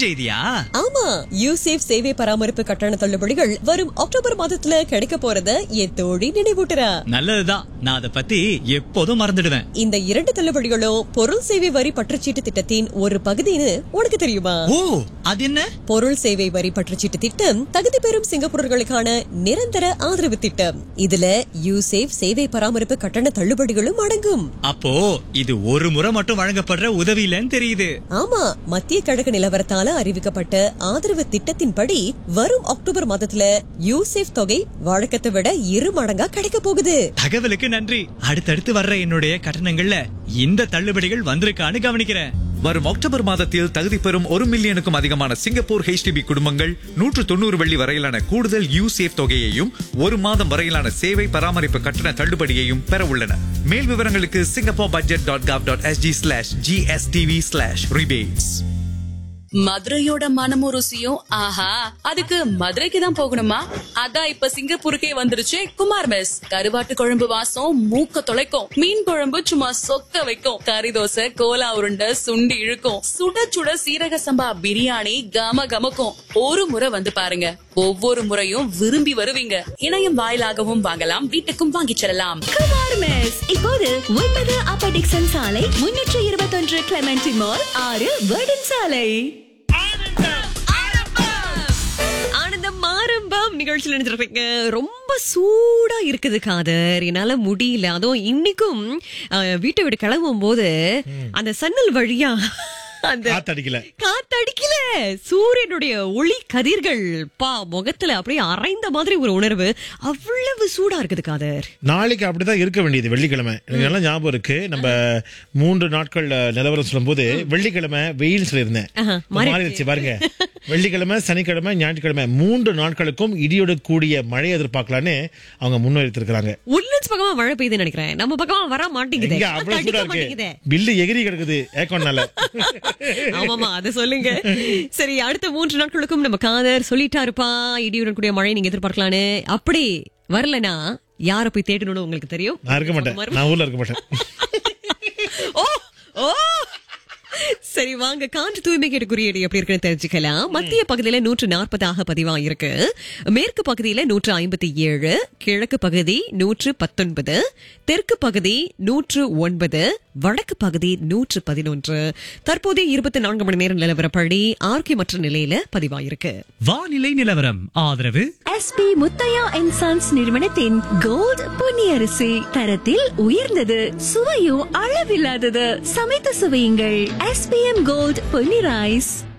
செய்தியா ஆமா யூசேஃப் சேவை பராமரிப்பு கட்டண தள்ளுபடிகள் வரும் அக்டோபர் மாதத்துல கிடைக்க போறத என் தோழி நினைவூட்டுறா நல்லதுதான் நான் அதை பத்தி எப்போதும் மறந்துடுவேன் இந்த இரண்டு தள்ளுபடிகளும் பொருள் சேவை வரி பற்றுச்சீட்டு திட்டத்தின் ஒரு பகுதின்னு உனக்கு தெரியுமா ஓ அது என்ன பொருள் சேவை வரி பற்றுச்சீட்டு திட்டம் தகுதி பெறும் சிங்கப்பூரர்களுக்கான நிரந்தர ஆதரவு திட்டம் இதுல யூசேஃப் சேவை பராமரிப்பு கட்டண தள்ளுபடிகளும் அடங்கும் அப்போ இது ஒரு முறை மட்டும் வழங்கப்படுற உதவி இல்லைன்னு தெரியுது ஆமா மத்திய கிழக்கு நிலவரத்தால அறிவிக்கப்பட்ட ஆதரவு திட்டத்தின்படி வரும் அக்டோபர் மாதத்துல யூசேஃப் தொகை வழக்கத்தை விட இரு மடங்கா கிடைக்க போகுது தகவலுக்கு நன்றி அடுத்தடுத்து வர்ற என்னுடைய கட்டணங்கள்ல இந்த தள்ளுபடிகள் வந்திருக்கான்னு கவனிக்கிறேன் வரும் அக்டோபர் மாதத்தில் தகுதி பெறும் ஒரு மில்லியனுக்கும் அதிகமான சிங்கப்பூர் HDB குடும்பங்கள் நூற்று தொண்ணூறு வெள்ளி வரையிலான கூடுதல் யூசேஃப் தொகையையும் ஒரு மாதம் வரையிலான சேவை பராமரிப்பு கட்டண தள்ளுபடியையும் பெற உள்ளன மேல் விவரங்களுக்கு Singapore budget dot gov dot SG slash GSTV slash rebates மதுரையோட மனமும் ருசியும் ஆஹா அதுக்கு மதுரைக்கு தான் போகணுமா அதான் இப்ப சிங்கப்பூருக்கே வந்துருச்சு குமார் மெஸ் கருவாட்டு குழம்பு வாசம் மூக்க தொலைக்கும் மீன் குழம்பு சும்மா சொக்க வைக்கும் கறி தோசை கோலா உருண்டை சுண்டி இழுக்கும் சுட சுட சீரக சம்பா பிரியாணி கம கமக்கும் ஒரு முறை வந்து பாருங்க ஒவ்வொரு முறையும் விரும்பி வருவீங்க இணையம் வாயிலாகவும் வாங்கலாம் வீட்டுக்கும் வாங்கிச் செல்லலாம் குமார் மெஸ் இப்போது ஒன்பது அப்பர் டிக்சன் சாலை முன்னூற்று இருபத்தொன்று கிளமெண்டி மால் ஆறு வேர்டன் சாலை ஆனந்தம் ஆரம்பம் நிகழ்ச்சியில் நினைச்சிருப்பீங்க ரொம்ப சூடா இருக்குது காதர் என்னால முடியல அதுவும் இன்னைக்கும் அஹ், வீட்டை விட்டு கிளம்பும் போது அந்த சன்னல் வழியா அந்த காத்தடிக்கல காத்தடிக்கல சூரியனுடைய ஒளி கதிர்கள் பா முகத்துல அப்படியே அரைந்த மாதிரி ஒரு உணர்வு அவ்வளவு சூடா இருக்குது காதர் நாளைக்கு அப்படிதான் இருக்க வேண்டியது வெள்ளிக்கிழமை எனக்கு நல்லா ஞாபகம் இருக்கு நம்ம மூன்று நாட்கள் நிலவரம் சொல்லும்போது வெள்ளிக்கிழமை வெயில் சொல்லியிருந்தேன் ஆஹா, இப்ப மாறிடுச்சு. மாறிடுச்சு பாருங்க வெள்ளிக்கிழமை சனிக்கிழமை ஞாயிற்றுக்கிழமை மூன்று நாட்களுக்கும் இடியோட கூடிய மழை எதிர்பார்க்கலான்னு அவங்க முன்வைத்திருக்கிறாங்க உட்லண்ட்ஸ் பக்கமா மழை பெய்யுதுன்னு நினைக்கிறேன் நம்ம பக்கமா வர மாட்டேங்குது இங்க அவ்வளவு அடிக்க சூடா மாட்டேங்குதே இருக்கு பில்லு எகிரி கிடக்குது ஏக்கோன்னால ஆமாமா அத சொல்லுங்க சரி அடுத்த மூன்று நாட்களுக்கும் நம்ம காதர் சொல்லிட்டாருப்பா இடியுடன் கூடிய மழை நீங்க எதிர்பார்க்கலான்னு அப்படி வரலனா யார போய் தேடணும்னு உங்களுக்கு தெரியும் நான் இருக்க மாட்டேன் நான் ஊர்ல இருக்க மாட்டேன் ஓ ஓ சரி வாங்க காற்று தூய்மை கேட்டு குறியீடு எப்படி இருக்குன்னு தெரிஞ்சுக்கலாம் மத்திய பகுதியில நூற்று நாற்பதாக பதிவா இருக்கு மேற்கு பகுதியில நூற்று ஐம்பத்தி ஏழு கிழக்கு பகுதி நூற்று பத்தொன்பது தெற்கு பகுதி நூற்று ஒன்பது வடக்கு பகுதி நூற்று பதினொன்று தற்போதைய இருபத்தி நான்கு மணி நேரம் நிலவரப்படி ஆரோக்கியமற்ற நிலையில பதிவாயிருக்கு வானிலை நிலவரம் ஆதரவு எஸ்பி முத்தையா அண்ட் சன்ஸ் நிறுவனத்தின் கோல்ட் பொன்னியரிசி தரத்தில் உயர்ந்தது சுவையும் அளவில்லாதது சமைத்து சுவையுங்கள் எஸ்பிஎம் கோல்ட் பொன்னி ரைஸ்